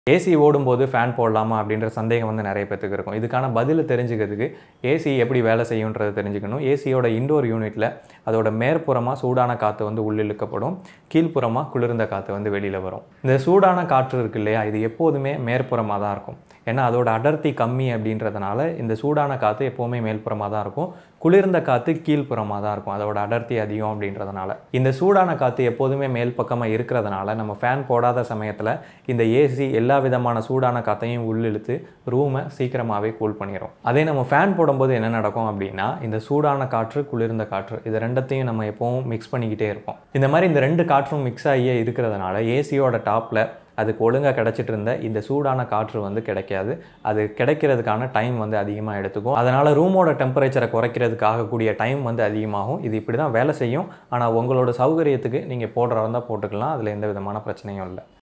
AC ஓடும்போது fan போடலாமா அப்படின்ற சந்தேகம் வந்து நிறைய பேத்துக்கு இருக்கும் இதுக்கான பதில் தெரிஞ்சுக்கிறதுக்கு ஏசி எப்படி வேலை செய்யுன்றதை தெரிஞ்சுக்கணும் ஏசியோட இண்டோர் யூனிட்டில் அதோட மேற்புறமாக சூடான காற்று வந்து உள்ளிழுக்கப்படும் கீழ்ப்புறமாக குளிர்ந்த காற்று வந்து வெளியில் வரும் இந்த சூடான காற்று இருக்கு இல்லையா இது எப்போதுமே மேற்புறமாக தான் இருக்கும் ஏன்னா அதோட அடர்த்தி கம்மி அப்படின்றதுனால இந்த சூடான காற்று எப்போவுமே மேல்புறமாக தான் இருக்கும் குளிர்ந்த காற்று கீழ்ப்புறமாக தான் இருக்கும் அதோட அடர்த்தி அதிகம் அப்படின்றதுனால இந்த சூடான காற்று எப்போதுமே மேல் பக்கமாக இருக்கிறதுனால நம்ம ஃபேன் போடாத சமயத்தில் இந்த ஏசி எல்லா விதமான சூடான காற்றையும் உள்ளிழுத்து ரூமை சீக்கிரமாகவே கூல் பண்ணிடும் அதே நம்ம ஃபேன் போடும்போது என்ன நடக்கும் அப்படின்னா இந்த சூடான காற்று குளிர்ந்த காற்று இது ரெண்டத்தையும் நம்ம எப்பவும் மிக்ஸ் பண்ணிக்கிட்டே இருப்போம் இந்த மாதிரி இந்த ரெண்டு காற்றும் மிக்ஸ் ஆகியே இருக்கிறதுனால ஏசியோட டாப்பில் அதுக்கு ஒழுங்காக கிடச்சிட்டு இருந்த இந்த சூடான காற்று வந்து கிடைக்காது அது கிடைக்கிறதுக்கான டைம் வந்து அதிகமாக எடுத்துக்கும் அதனால் ரூமோட டெம்பரேச்சரை குறைக்கிறதுக்காக கூடிய டைம் வந்து அதிகமாகும் இது இப்படி தான் வேலை செய்யும் ஆனால் உங்களோட சௌகரியத்துக்கு நீங்கள் போடுறதா இருந்தால் போட்டுக்கலாம் அதில் எந்த விதமான பிரச்சனையும் இல்லை